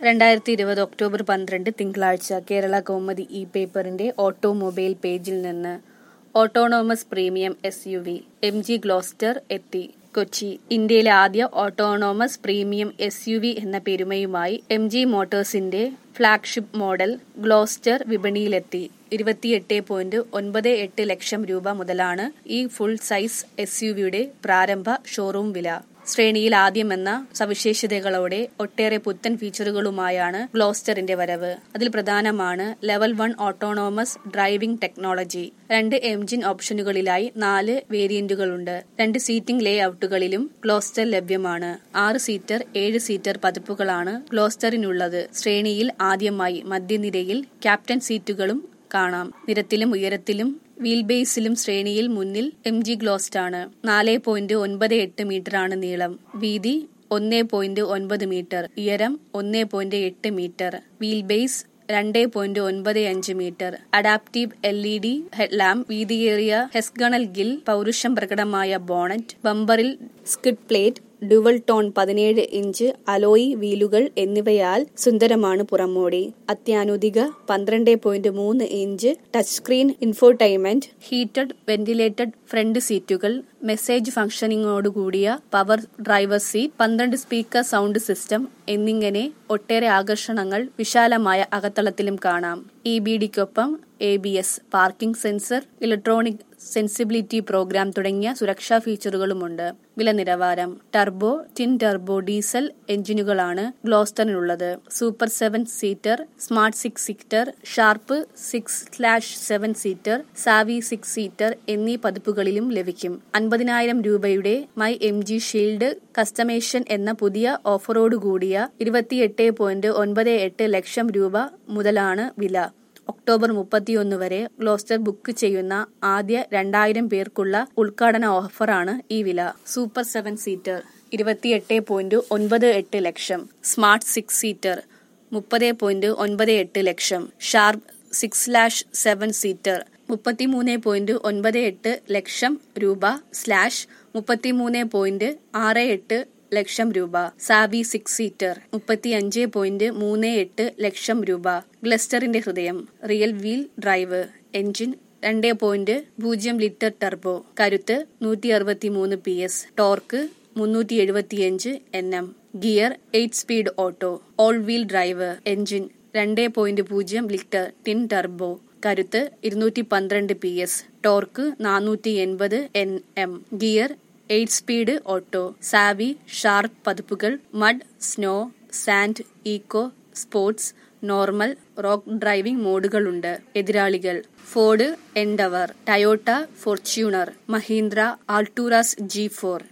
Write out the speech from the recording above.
രണ്ടായിരത്തി ഇരുപത് ഒക്ടോബർ പന്ത്രണ്ട് തിങ്കളാഴ്ച കേരള കൗമുദി ഇ പേപ്പറിന്റെ ഓട്ടോമൊബൈൽ പേജിൽ നിന്ന് autonomous premium S U V M G Gloster എത്തി കൊച്ചി ഇന്ത്യയിലെ ആദ്യ autonomous premium S U V എന്ന പെരുമയുമായി എം ജി മോട്ടോഴ്സിന്റെ ഫ്ളാഗ്ഷിപ്പ് മോഡൽ ഗ്ലോസ്റ്റർ വിപണിയിലെത്തി ഇരുപത്തിയെട്ട് പോയിന്റ് ഒൻപത് എട്ട് ലക്ഷം രൂപ മുതലാണ് ഈ ഫുൾ സൈസ് എസ് യു വിയുടെ പ്രാരംഭ ഷോറൂം വില ശ്രേണിയിൽ ആദ്യമെന്ന സവിശേഷതകളോടെ ഒട്ടേറെ പുത്തൻ ഫീച്ചറുകളുമായാണ് ഗ്ലോസ്റ്ററിന്റെ വരവ് അതിൽ പ്രധാനമാണ് level one autonomous driving technology രണ്ട് എഞ്ചിൻ ഓപ്ഷനുകളിലായി നാല് വേരിയന്റുകളുണ്ട് രണ്ട് സീറ്റിംഗ് ലേ ഔട്ടുകളിലും ഗ്ലോസ്റ്റർ ലഭ്യമാണ് ആറ് സീറ്റർ ഏഴ് സീറ്റർ പതിപ്പുകളാണ് ഗ്ലോസ്റ്ററിനുള്ളത് ശ്രേണിയിൽ ആദ്യമായി മധ്യനിരയിൽ ക്യാപ്റ്റൻ സീറ്റുകളും കാണാം നിരത്തിലും ഉയരത്തിലും വീൽ ബേസിലും ശ്രേണിയിൽ മുന്നിൽ എം ജി ഗ്ലോസ്റ്റ് ആണ് നാല് പോയിന്റ് ഒൻപത് എട്ട് മീറ്ററാണ് നീളം വീതി ഒന്ന് പോയിന്റ് ഒൻപത് മീറ്റർ ഉയരം ഒന്ന് പോയിന്റ് എട്ട് മീറ്റർ വീൽ ബേസ് രണ്ട് പോയിന്റ് ഒൻപത് അഞ്ച് metre adaptive L E D headlamp വീതിയേറിയ ഹെസ്ഗണൽ ഗിൽ പൗരുഷം പ്രകടമായ ബോണറ്റ് ബമ്പറിൽ സ്കിഡ് പ്ലേറ്റ് ഡുവൽ ടോൺ പതിനേഴ് ഇഞ്ച് അലോയി വീലുകൾ എന്നിവയാൽ സുന്ദരമാണ് പുറമോടി അത്യാധുനിക പന്ത്രണ്ട് പോയിന്റ് മൂന്ന് inch touch screen infotainment heated ventilated front സീറ്റുകൾ മെസ്സേജ് ഫംഗ്ഷനിങ്ങോടുകൂടിയ പവർ ഡ്രൈവർ സീറ്റ് പന്ത്രണ്ട് സ്പീക്കർ സൗണ്ട് സിസ്റ്റം എന്നിങ്ങനെ ഒട്ടേറെ ആകർഷണങ്ങൾ വിശാലമായ അകത്തളത്തിലും കാണാം ഇ ബി ഡിക്കൊപ്പം A B S parking sensor electronic sensibility programme തുടങ്ങിയ സുരക്ഷാ ഫീച്ചറുകളുമുണ്ട് വില നിലവാരം ടർബോ ടിൻ ടർബോ ഡീസൽ എഞ്ചിനുകളാണ് ഗ്ലോസ്റ്ററിനുള്ളത് super seven seater smart six seater sharp six slash seven seater Savvy six seater എന്നീ പതിപ്പുകളിലും ലഭിക്കും അൻപതിനായിരം രൂപയുടെ my M G shield customisation എന്ന പുതിയ ഓഫറോടുകൂടിയ ഇരുപത്തിയെട്ട് പോയിന്റ് ഒൻപത് എട്ട് ലക്ഷം രൂപ മുതലാണ് വില ഒക്ടോബർ മുപ്പത്തിയൊന്ന് വരെ ഗ്ലോസ്റ്റർ ബുക്ക് ചെയ്യുന്ന ആദ്യ രണ്ടായിരം പേർക്കുള്ള ഉദ്ഘാടന ഓഫറാണ് ഈ വില സൂപ്പർ സെവൻ സീറ്റർ ഇരുപത്തിയെട്ട് പോയിന്റ് ഒൻപത് എട്ട് ലക്ഷം സ്മാർട്ട് സിക്സ് സീറ്റർ മുപ്പത് പോയിന്റ് ഒൻപത് എട്ട് lakh sharp six slash seven seater മുപ്പത്തിമൂന്ന് പോയിന്റ് ഒൻപത് എട്ട് ലക്ഷം രൂപ സ്ലാഷ് മുപ്പത്തിമൂന്ന് പോയിന്റ് ആറ് എട്ട് ലക്ഷം രൂപ സാബി സിക്സ് സീറ്റർ മുപ്പത്തിയഞ്ച് പോയിന്റ് മൂന്ന് എട്ട് ലക്ഷം രൂപ ഗ്ലസ്റ്ററിന്റെ ഹൃദയം റിയൽ വീൽ ഡ്രൈവ് എഞ്ചിൻ രണ്ട് പോയിന്റ് പൂജ്യം ലിറ്റർ ടർബോ കരുത്ത് നൂറ്റി അറുപത്തി മൂന്ന് പി എസ് ടോർക്ക് മുന്നൂറ്റി എഴുപത്തിയഞ്ച് N M gear eight speed auto all wheel drive engine രണ്ട് പോയിന്റ് പൂജ്യം ലിറ്റർ ടിൻ ടർബോ കരുത്ത് ഇരുന്നൂറ്റി പന്ത്രണ്ട് പി എസ് ടോർക്ക് നാനൂറ്റി എൺപത് N M gear eight speed auto Savvy sharp പതിപ്പുകൾ mud snow sand Eeco sports normal rock driving മോഡുകളുണ്ട് എതിരാളികൾ Ford Endeavour Toyota Fortuner Mahindra Alturas G four